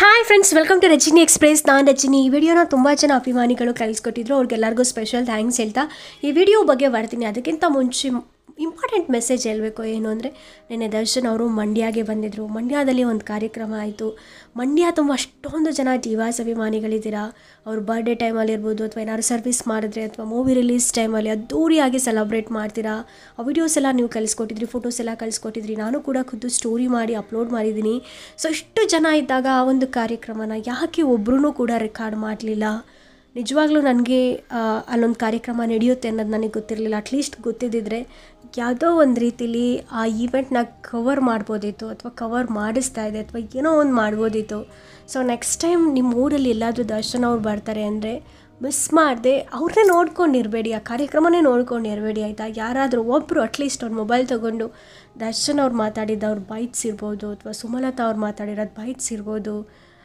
hi friends welcome to Rajini express ನಾನು ರಜಿನಿ ಈ ವಿಡಿಯೋನ ತುಂಬ ಜನ ಅಭಿಮಾನಿಗಳು ಕಳಿಸ್ಕೊಟ್ಟಿದ್ರು ಅವ್ರಿಗೆಲ್ಲರಿಗೂ ಸ್ಪೆಷಲ್ ಥ್ಯಾಂಕ್ಸ್ ಹೇಳ್ತಾ ಈ ವಿಡಿಯೋ ಬಗ್ಗೆ ಬರ್ತೀನಿ ಅದಕ್ಕಿಂತ ಮುಂಚೆ ಇಂಪಾರ್ಟೆಂಟ್ ಮೆಸೇಜ್ ಹೇಳಬೇಕು ಏನು ಅಂದರೆ ನಿನ್ನೆ ದರ್ಶನ್ ಅವರು ಮಂಡ್ಯಗೆ ಬಂದಿದ್ದರು ಮಂಡ್ಯದಲ್ಲಿ ಒಂದು ಕಾರ್ಯಕ್ರಮ ಆಯಿತು ಮಂಡ್ಯ ತುಂಬ ಅಷ್ಟೊಂದು ಜನ ಡಿವಾಸ್ ಅಭಿಮಾನಿಗಳಿದ್ದೀರಾ ಅವ್ರ ಬರ್ಡೇ ಟೈಮಲ್ಲಿ ಇರ್ಬೋದು ಅಥವಾ ಏನಾದ್ರು ಸರ್ವಿಸ್ ಮಾಡಿದ್ರೆ ಅಥವಾ ಮೂವಿ ರಿಲೀಸ್ ಟೈಮಲ್ಲಿ ಅದ್ದೂರಿಯಾಗಿ ಸೆಲೆಬ್ರೇಟ್ ಮಾಡ್ತೀರಾ ಆ ವಿಡಿಯೋಸ್ ಎಲ್ಲ ನೀವು ಕಳಿಸ್ಕೊಟ್ಟಿದ್ರಿ ಫೋಟೋಸ್ ಎಲ್ಲ ಕಳಿಸ್ಕೊಟ್ಟಿದ್ರಿ ನಾನು ಕೂಡ ಖುದ್ದು ಸ್ಟೋರಿ ಮಾಡಿ ಅಪ್ಲೋಡ್ ಮಾಡಿದ್ದೀನಿ ಸೊ ಇಷ್ಟು ಜನ ಇದ್ದಾಗ ಆ ಒಂದು ಕಾರ್ಯಕ್ರಮನ ಯಾಕೆ ಒಬ್ಬರೂ ಕೂಡ ರೆಕಾರ್ಡ್ ಮಾಡಲಿಲ್ಲ ನಿಜವಾಗ್ಲೂ ನನಗೆ ಅಲ್ಲೊಂದು ಕಾರ್ಯಕ್ರಮ ನಡೆಯುತ್ತೆ ಅನ್ನೋದು ನನಗೆ ಗೊತ್ತಿರಲಿಲ್ಲ ಅಟ್ಲೀಸ್ಟ್ ಗೊತ್ತಿದ್ದಿದ್ರೆ ಯಾವುದೋ ಒಂದು ರೀತಿಲಿ ಆ ಈವೆಂಟ್ನ ಕವರ್ ಮಾಡ್ಬೋದಿತ್ತು ಅಥವಾ ಕವರ್ ಮಾಡಿಸ್ತಾ ಇದೆ ಅಥವಾ ಏನೋ ಒಂದು ಮಾಡ್ಬೋದಿತ್ತು ಸೊ ನೆಕ್ಸ್ಟ್ ಟೈಮ್ ನಿಮ್ಮ ಊರಲ್ಲಿ ಎಲ್ಲಾದರೂ ದರ್ಶನ ಅವ್ರು ಬರ್ತಾರೆ ಅಂದರೆ ಮಿಸ್ ಮಾಡದೆ ಅವ್ರನ್ನೇ ನೋಡ್ಕೊಂಡಿರಬೇಡಿ ಆ ಕಾರ್ಯಕ್ರಮನೇ ನೋಡ್ಕೊಂಡಿರಬೇಡಿ ಆಯಿತಾ ಯಾರಾದರೂ ಒಬ್ಬರು ಅಟ್ಲೀಸ್ಟ್ ಅವ್ರ ಮೊಬೈಲ್ ತೊಗೊಂಡು ದರ್ಶನ್ ಅವ್ರು ಮಾತಾಡಿದ್ದು ಅವ್ರ ಬೈಟ್ಸ್ ಇರ್ಬೋದು ಅಥವಾ ಸುಮಲತಾ ಅವ್ರು ಮಾತಾಡಿರೋದು ಬೈಟ್ಸ್ ಇರ್ಬೋದು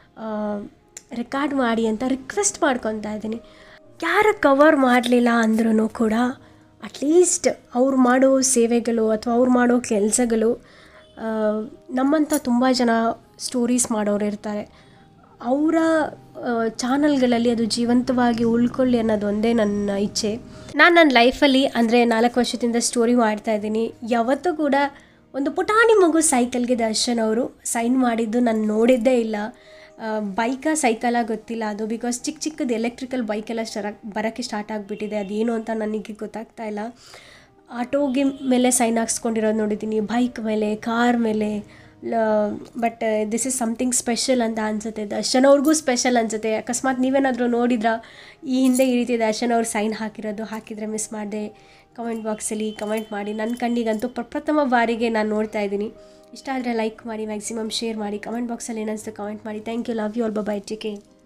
ರೆಕಾರ್ಡ್ ಮಾಡಿ ಅಂತ ರಿಕ್ವೆಸ್ಟ್ ಮಾಡ್ಕೊತಾ ಇದ್ದೀನಿ ಯಾರು ಕವರ್ ಮಾಡಲಿಲ್ಲ ಅಂದ್ರೂ ಕೂಡ ಅಟ್ಲೀಸ್ಟ್ ಅವ್ರು ಮಾಡೋ ಸೇವೆಗಳು ಅಥವಾ ಅವ್ರು ಮಾಡೋ ಕೆಲಸಗಳು ನಮ್ಮಂಥ ತುಂಬ ಜನ ಸ್ಟೋರೀಸ್ ಮಾಡೋರು ಇರ್ತಾರೆ ಅವರ ಚಾನಲ್ಗಳಲ್ಲಿ ಅದು ಜೀವಂತವಾಗಿ ಉಳ್ಕೊಳ್ಳಿ ಅನ್ನೋದು ಒಂದೇ ನನ್ನ ಇಚ್ಛೆ ನಾನು ನನ್ನ ಲೈಫಲ್ಲಿ ಅಂದರೆ ನಾಲ್ಕು ವರ್ಷದಿಂದ ಸ್ಟೋರಿ ಮಾಡ್ತಾ ಇದ್ದೀನಿ ಯಾವತ್ತೂ ಕೂಡ ಒಂದು ಪುಟಾಣಿ ಮಗು ಸೈಕಲ್ಗೆ ದರ್ಶನ್ ಅವರು ಸೈನ್ ಮಾಡಿದ್ದು ನಾನು ನೋಡಿದ್ದೇ ಇಲ್ಲ ಬೈಕಾ ಸೈಕಲ ಗೊತ್ತಿಲ್ಲ ಅದು ಬಿಕಾಸ್ ಚಿಕ್ಕ ಚಿಕ್ಕದು ಎಲೆಕ್ಟ್ರಿಕಲ್ ಬೈಕೆಲ್ಲ ಸ್ಟರ ಬರೋಕ್ಕೆ ಸ್ಟಾರ್ಟ್ ಆಗಿಬಿಟ್ಟಿದೆ ಅದೇನು ಅಂತ ನನಗೆ ಗೊತ್ತಾಗ್ತಾ ಇಲ್ಲ ಆಟೋಗೆ ಮೇಲೆ ಸೈನ್ ಹಾಕ್ಸ್ಕೊಂಡಿರೋದು ನೋಡಿದ್ದೀನಿ ಬೈಕ್ ಮೇಲೆ ಕಾರ್ ಮೇಲೆ but this is something special ಅಂತ ಅನಿಸುತ್ತೆ ದರ್ಶನ್ ಅವ್ರಿಗೂ ಸ್ಪೆಷಲ್ ಅನಿಸುತ್ತೆ ಅಕಸ್ಮಾತ್ ನೀವೇನಾದರೂ ನೋಡಿದ್ರಾ ಈ ಹಿಂದೆ ಈ ರೀತಿ ದರ್ಶನ್ ಅವ್ರು ಸೈನ್ ಹಾಕಿರೋದು ಹಾಕಿದರೆ ಮಿಸ್ ಮಾಡಿದೆ ಕಮೆಂಟ್ ಬಾಕ್ಸಲ್ಲಿ ಕಮೆಂಟ್ ಮಾಡಿ ನನ್ನ ಕಣ್ಣಿಗಂತೂ ಪ್ರಪ್ರಥಮ ಬಾರಿಗೆ ನಾನು ನೋಡ್ತಾ ಇದ್ದೀನಿ ಇಷ್ಟ ಆದರೆ ಲೈಕ್ ಮಾಡಿ ಮ್ಯಾಕ್ಸಿಮಮ್ ಶೇರ್ ಮಾಡಿ ಕಮೆಂಟ್ ಬಾಕ್ಸಲ್ಲಿ ಏನಿಸ್ತು ಕಮೆಂಟ್ ಮಾಡಿ thank you love you all bye take